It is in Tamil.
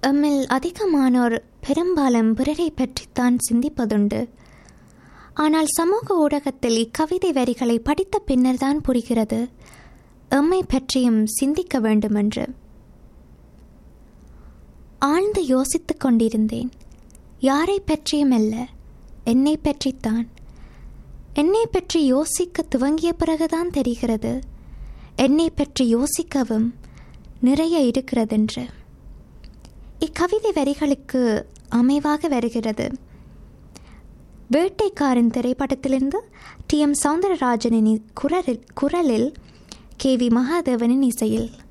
எம்மில் அதிகமானோர் பெரும்பாலும் பிறரை பற்றித்தான் சிந்திப்பதுண்டு ஆனால் சமூக ஊடகத்தில் இக்கவிதை வரிகளை படித்த பின்னர்தான் புரிகிறது எம்மை பற்றியும் சிந்திக்க வேண்டுமென்று ஆழ்ந்து யோசித்துக் கொண்டிருந்தேன் யாரை பற்றியும் அல்ல என்னை பற்றித்தான் என்னை பற்றி யோசிக்க துவங்கிய பிறகுதான் தெரிகிறது என்னை பற்றி யோசிக்கவும் நிறைய இருக்கிறதென்று இக்கவிதை வரிகளுக்கு அமைவாக வருகிறது வேட்டைக்காரன் திரைப்படத்திலிருந்து டி எம் சவுந்தரராஜனின் குரலில் குரலில் கே வி மகாதேவனின் இசையில்